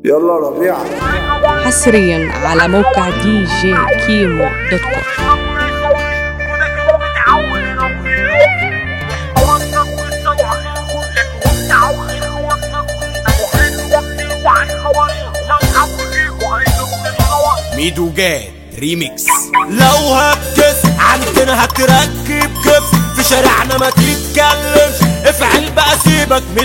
يلا ربيع حصريا على موقع دي جي كيمو دوت كوم ميدو جاد ريميكس لو هتكس عندنا هتركب كف في شارعنا ما تتكلمش افعل بقى سيبك من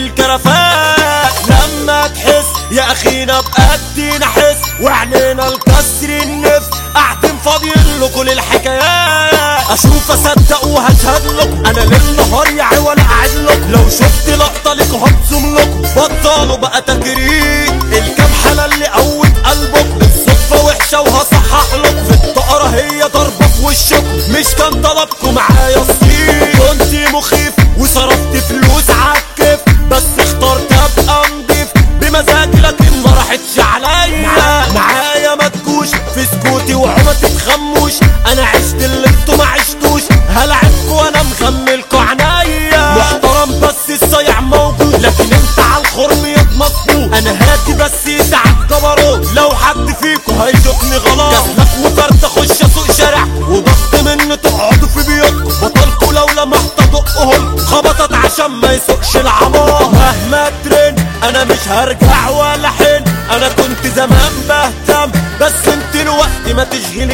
الكرفات لما تحس يا اخينا بقد نحس وعنينا الكسر النفس قاعدين فاضيين لكم الحكايات اشوف اصدق وهشهد لكم انا ليل نهار يا عوال قاعد لكم لو شفت لقطه لكم هبصم لكم بطلوا بقى تجريد الكام حلال اللي قوت قلبكم الصدفه وحشه وهصحح لكم في الطقره هي ضربه في وشكم مش كان طلبكم معايا الصيت كنت مخيف وصرفت فلوس عالكيف بس اخترت ابقى نضيف بمزاجي لكن ما راحتش عليا معايا ما تجوش في سكوتي وعما تتخموش انا عشت اللي انتوا ما عشتوش هلعبكوا وانا مغملكوا عنيا محترم بس الصيع موجود لكن انت على الخرم يتمطبوط انا هادي بس يتعب جبروت لو حد فيكوا هيشوفني غلط جاتلك وطرت اخش اسوق شارع وضغط مني تقعدوا في بيوتكم بطلكوا لو لمحت ادقهم خبطت عشان ما يسوقش العمار مهما ترن انا مش هرجع ولا حن انا كنت زمان بهتم بس انت الوقت ما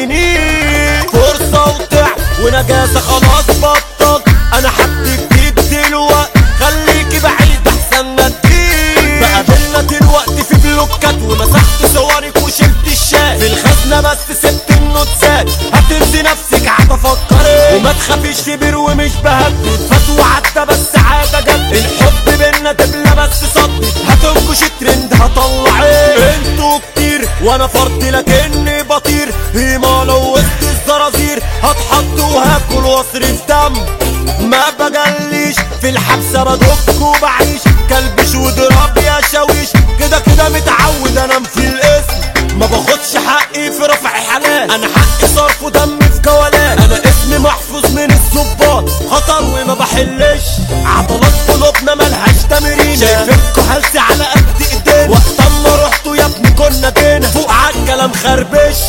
تشغلنيش فرصة وطع ونجاسة خلاص بطل انا حد جديد دلوقت خليكي بعيد احسن ما تجيش بقابلنا دلوقتي في بلوكات ومسحت صورك وشلت الشات في الخزنة بس سبت النوتسات هتنسي نفسك قاعدة فكري وما تخافيش كبير ومش بهدد فتوى عدى بس عادة جد الحب بينا تبلى بس صدي هتنكش الترند هطلعيه انتوا كتير وانا فرد لكني بطير هيما لو وسط الزرازير هتحط وهاكل واصرف دم ما بجليش في الحبسة بدك وبعيش كلبش وضرب يا شاويش كده كده متعود انام في الاسم ما باخدش حقي في رفع حالات انا حقي صرف ودم في جولات انا اسمي محفوظ من الظباط خطر وما بحلش عضلات قلوبنا ملهاش تمرين شايفينكوا هلسي على قد ايدينا وقت اما رحتوا يا ابني كنا جينا فوق عالكلام خربش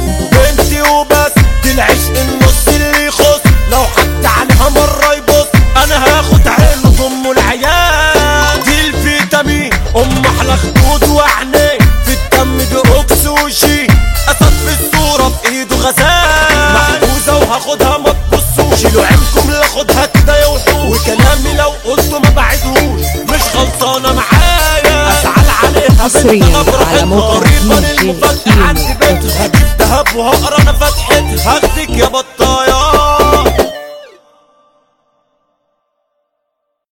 بنتي وبس دي العشق النص اللي يخص لو حتى عليها مرة يبص انا هاخد عينه ضم العيال دي الفيتامين ام احلى خدود وعينيه في الدم دي اكسوشي اسد في الصورة في ايده غزال محبوسة وهاخدها ما تبصوش شيلوا عينكم لاخدها كده يا وحوش وكلامي لو قلته ما بعدهوش مش خلصانة معايا ازعل عليها حصرياً بنت على براحتها. موقع قريباً DJ المفاجأة كيمو عندي بيت هجيب دهب وهقرا انا فتحتها هاخدك يا بطاية